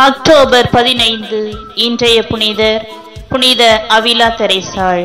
October பதினைந்து இன்றைய புனிதர் புனித அவிலா தெரேசாள்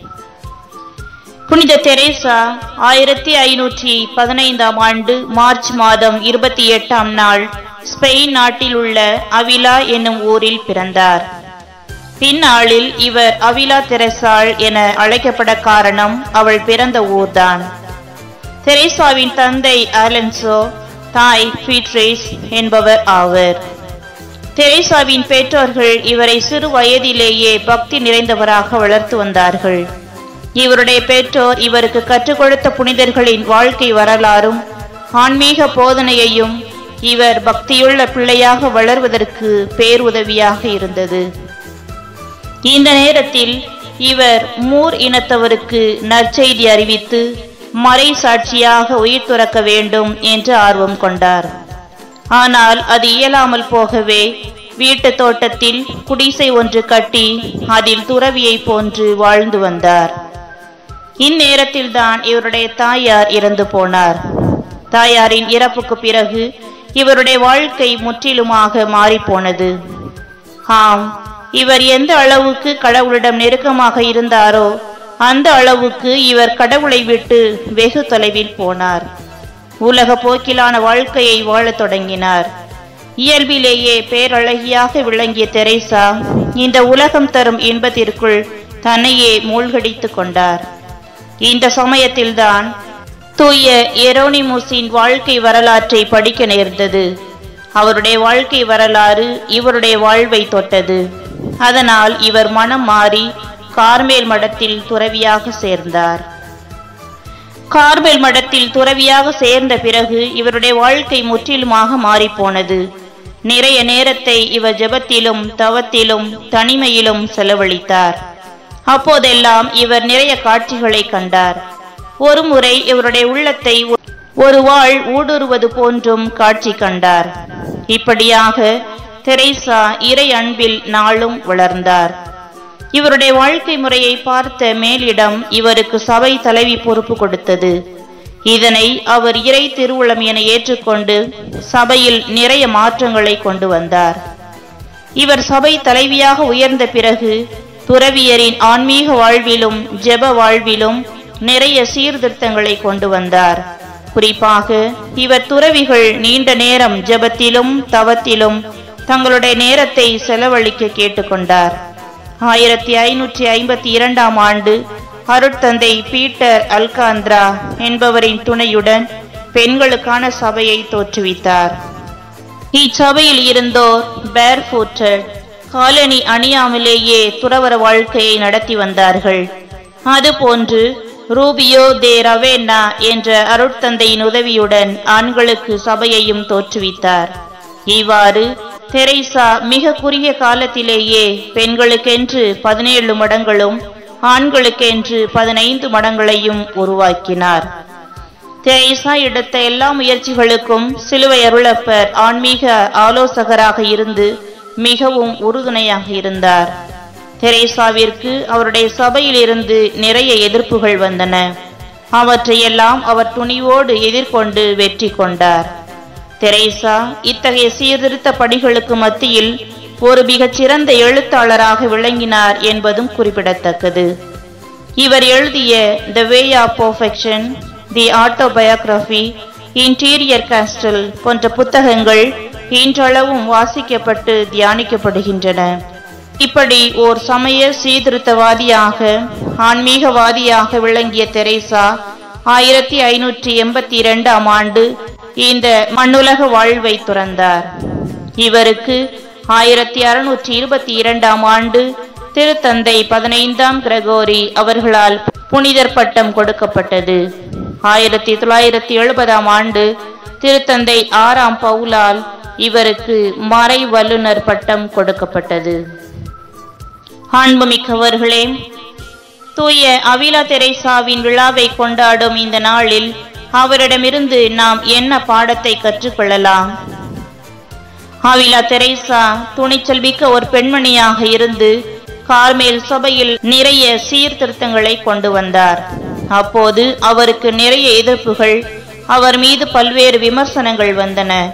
புனித தெரேசா ஆயிரத்தி ஐநூற்றி பதினைந்தாம் ஆண்டு மார்ச் மாதம் இருபத்தி எட்டாம் நாள் ஸ்பெயின் நாட்டில் உள்ள அவிலா என்னும் ஊரில் பிறந்தார் பின்னாளில் இவர் அவிலா தெரசாள் என அழைக்கப்பட காரணம் அவள் பிறந்த ஊர்தான் தெரேசாவின் தந்தை ஆலன்சோ தாய் பீட்ரேஸ் என்பவர் ஆவர் தெரேசாவின் பெற்றோர்கள் இவரை சிறு வயதிலேயே பக்தி நிறைந்தவராக வளர்த்து வந்தார்கள் இவருடைய பெற்றோர் இவருக்கு கற்றுக் கொடுத்த புனிதர்களின் வாழ்க்கை வரலாறும் ஆன்மீக போதனையையும் இவர் பக்தியுள்ள பிள்ளையாக வளர்வதற்கு பேருதவியாக இருந்தது இந்த நேரத்தில் இவர் மூர் இனத்தவருக்கு நற்செய்தி அறிவித்து மறை சாட்சியாக உயிர் துறக்க வேண்டும் என்று ஆர்வம் கொண்டார் ஆனால் அது இயலாமல் போகவே வீட்டு தோட்டத்தில் குடிசை ஒன்று கட்டி அதில் துறவியை போன்று வாழ்ந்து வந்தார் இந்நேரத்தில்தான் இவருடைய தாயார் இறந்து போனார் தாயாரின் இறப்புக்கு பிறகு இவருடைய வாழ்க்கை முற்றிலுமாக மாறிப்போனது ஆம் இவர் எந்த அளவுக்கு கடவுளிடம் நெருக்கமாக இருந்தாரோ அந்த அளவுக்கு இவர் கடவுளை விட்டு வெகு தொலைவில் போனார் உலக போக்கிலான வாழ்க்கையை வாழத் தொடங்கினார் இயல்பிலேயே பேரழகியாக விளங்கிய தெரேசா இந்த உலகம் தரும் இன்பத்திற்குள் தன்னையே மூழ்கடித்துக் கொண்டார் இந்த சமயத்தில்தான் தூய எரோனிமுஸின் வாழ்க்கை வரலாற்றை படிக்க நேர்ந்தது அவருடைய வாழ்க்கை வரலாறு இவருடைய வாழ்வை தொட்டது அதனால் இவர் மனம் மாறி கார்மேல் மடத்தில் துறவியாக சேர்ந்தார் கார்மேல் மடத்தில் துறவியாக சேர்ந்த பிறகு இவருடைய வாழ்க்கை முற்றிலுமாக மாறிப்போனது நிறைய நேரத்தை இவர் ஜெபத்திலும் தவத்திலும் தனிமையிலும் செலவழித்தார் அப்போதெல்லாம் இவர் நிறைய காட்சிகளை கண்டார் ஒருமுறை இவருடைய உள்ளத்தை ஒரு வாழ் ஊடுருவது போன்றும் காட்சி கண்டார் இப்படியாக தெரேசா இறை அன்பில் நாளும் வளர்ந்தார் இவருடைய வாழ்க்கை முறையை பார்த்த மேலிடம் இவருக்கு சபை தலைவி பொறுப்பு கொடுத்தது இதனை அவர் இறை திருவுளம் என ஏற்றுக்கொண்டு சபையில் நிறைய மாற்றங்களை கொண்டு வந்தார் இவர் சபை தலைவியாக உயர்ந்த பிறகு துறவியரின் ஆன்மீக வாழ்விலும் ஜெப வாழ்விலும் நிறைய சீர்திருத்தங்களை கொண்டு வந்தார் குறிப்பாக இவர் துறவிகள் நீண்ட நேரம் ஜெபத்திலும் தவத்திலும் தங்களுடைய நேரத்தை செலவழிக்க கேட்டுக்கொண்டார் ஆயிரத்தி ஐநூற்றி ஐம்பத்தி இரண்டாம் ஆண்டு அருட்தந்தை பீட்டர் அல்காந்திரா என்பவரின் துணையுடன் பெண்களுக்கான சபையை தோற்றுவித்தார் இச்சபையில் இருந்தோர் பேர்ஃபூட்டட் காலனி அணியாமலேயே துறவர வாழ்க்கையை நடத்தி வந்தார்கள் அதுபோன்று ரூபியோ தே ரவேன்னா என்ற அருட்தந்தையின் உதவியுடன் ஆண்களுக்கு சபையையும் தோற்றுவித்தார் இவ்வாறு தெரேசா மிக குறுகிய காலத்திலேயே பெண்களுக்கென்று பதினேழு மடங்களும் ஆண்களுக்கென்று பதினைந்து மடங்களையும் உருவாக்கினார் தெரேசா எடுத்த எல்லா முயற்சிகளுக்கும் சிலுவை அருளப்பர் ஆன்மீக ஆலோசகராக இருந்து மிகவும் உறுதுணையாக இருந்தார் தெரேசாவிற்கு அவருடைய சபையில் இருந்து நிறைய எதிர்ப்புகள் வந்தன அவற்றையெல்லாம் அவர் துணிவோடு எதிர்கொண்டு வெற்றி கொண்டார் தெரேசா இத்தகைய சீர்திருத்த பணிகளுக்கு மத்தியில் ஒரு மிகச்சிறந்த எழுத்தாளராக விளங்கினார் என்பதும் குறிப்பிடத்தக்கது இவர் எழுதிய the way of perfection the autobiography interior castle போன்ற புத்தகங்கள் இன்றளவும் வாசிக்கப்பட்டு தியானிக்கப்படுகின்றன இப்படி ஓர் சமய சீர்திருத்தவாதியாக ஆன்மீகவாதியாக விளங்கிய தெரேசா ஆயிரத்தி ஐநூற்றி எண்பத்தி இரண்டாம் ஆண்டு இந்த மண்ணுலக வாழ்வை துறந்தார் இவருக்கு ஆயிரத்தி அறுநூற்றி இருபத்தி இரண்டாம் ஆண்டு திருத்தந்தை பதினைந்தாம் கிரகோரி அவர்களால் புனிதர் பட்டம் கொடுக்கப்பட்டது ஆயிரத்தி தொள்ளாயிரத்தி எழுபதாம் ஆண்டு திருத்தந்தை ஆறாம் பவுலால் இவருக்கு மறை வல்லுநர் பட்டம் கொடுக்கப்பட்டது அன்புமிக்கவர்களே தூய அவிலா தெரேசாவின் விழாவை கொண்டாடும் இந்த நாளில் அவரிடமிருந்து நாம் என்ன பாடத்தை கற்றுக்கொள்ளலாம் ஆவிலா தெரேசா துணிச்சல் மிக்க ஒரு பெண்மணியாக இருந்து கார்மேல் சபையில் நிறைய சீர்திருத்தங்களை கொண்டு வந்தார் அப்போது அவருக்கு நிறைய எதிர்ப்புகள் அவர் மீது பல்வேறு விமர்சனங்கள் வந்தன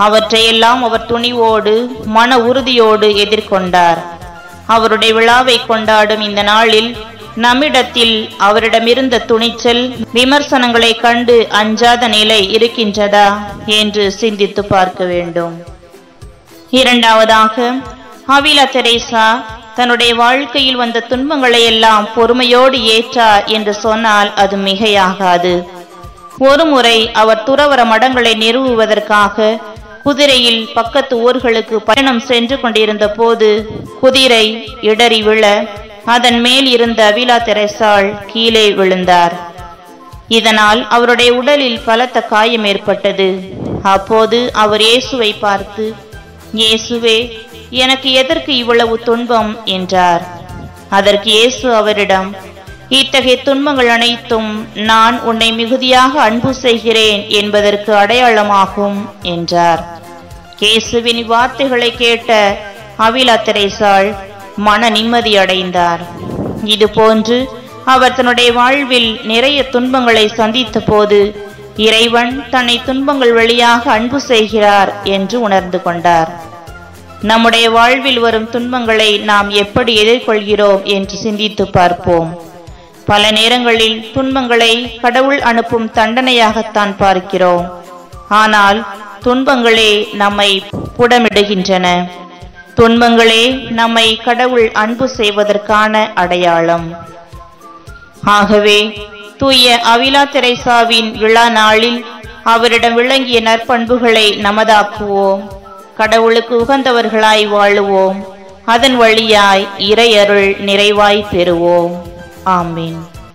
அவற்றையெல்லாம் அவர் துணிவோடு மன உறுதியோடு எதிர்கொண்டார் அவருடைய விழாவை கொண்டாடும் இந்த நாளில் நம்மிடத்தில் அவரிடமிருந்த துணிச்சல் விமர்சனங்களை கண்டு அஞ்சாத நிலை இருக்கின்றதா என்று சிந்தித்து பார்க்க வேண்டும் இரண்டாவதாக அவிலா தெரேசா தன்னுடைய வாழ்க்கையில் வந்த துன்பங்களை எல்லாம் பொறுமையோடு ஏற்றார் என்று சொன்னால் அது மிகையாகாது ஒருமுறை அவர் துறவர மடங்களை நிறுவுவதற்காக குதிரையில் பக்கத்து ஊர்களுக்கு பயணம் சென்று கொண்டிருந்த போது குதிரை இடறி விழ அதன் மேல் இருந்த அவிலா தெரசாள் கீழே விழுந்தார் இதனால் அவருடைய உடலில் பலத்த காயம் ஏற்பட்டது அப்போது அவர் இயேசுவை பார்த்து இயேசுவே எனக்கு எதற்கு இவ்வளவு துன்பம் என்றார் அதற்கு இயேசு அவரிடம் இத்தகைய துன்பங்கள் அனைத்தும் நான் உன்னை மிகுதியாக அன்பு செய்கிறேன் என்பதற்கு அடையாளமாகும் என்றார் இயேசுவின் வார்த்தைகளை கேட்ட அவிலா தெரேசாள் மன நிம்மதி அடைந்தார் இது போன்று அவர் தன்னுடைய வாழ்வில் நிறைய துன்பங்களை சந்தித்த போது இறைவன் தன்னை துன்பங்கள் வழியாக அன்பு செய்கிறார் என்று உணர்ந்து கொண்டார் நம்முடைய வாழ்வில் வரும் துன்பங்களை நாம் எப்படி எதிர்கொள்கிறோம் என்று சிந்தித்து பார்ப்போம் பல நேரங்களில் துன்பங்களை கடவுள் அனுப்பும் தண்டனையாகத்தான் பார்க்கிறோம் ஆனால் துன்பங்களே நம்மை புடமிடுகின்றன துன்பங்களே நம்மை கடவுள் அன்பு செய்வதற்கான அடையாளம் ஆகவே தூய அவிலா தெரேசாவின் விழா நாளில் அவரிடம் விளங்கிய நற்பண்புகளை நமதாக்குவோம் கடவுளுக்கு உகந்தவர்களாய் வாழுவோம் அதன் வழியாய் இறையருள் நிறைவாய் பெறுவோம் ஆமீன்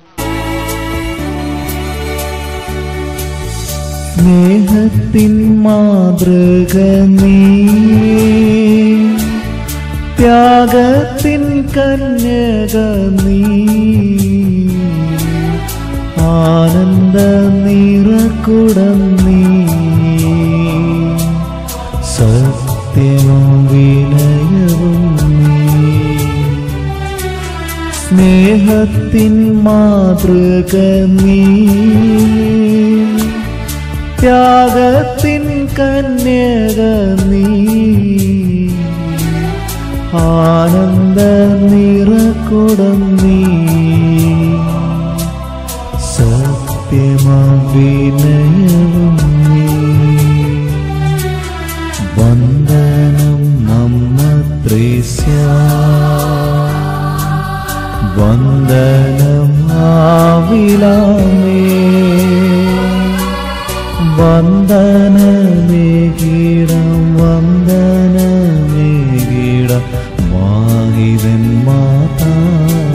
സ്നേഹത്തിൻ മാതൃക നീ ത്യാഗത്തിൻ കന്യക നീ ആനന്ദ നിറകുടം നീ സത്യവും വിനയവും നീ സ്നേഹത്തിൻ മാതൃക നീ ത്യാഗത്തിൻ കന്യക നീ ആനന്ദ നിറകുടം നീ സത്യമാം വിനയവും നീ വന്ദനം നമ്മ ത്രേസ്യ വന്ദനം ആവിലാമേ വന്ദനമേകിടം വന്ദനമേകിടം വാഹിതൻ മാതാ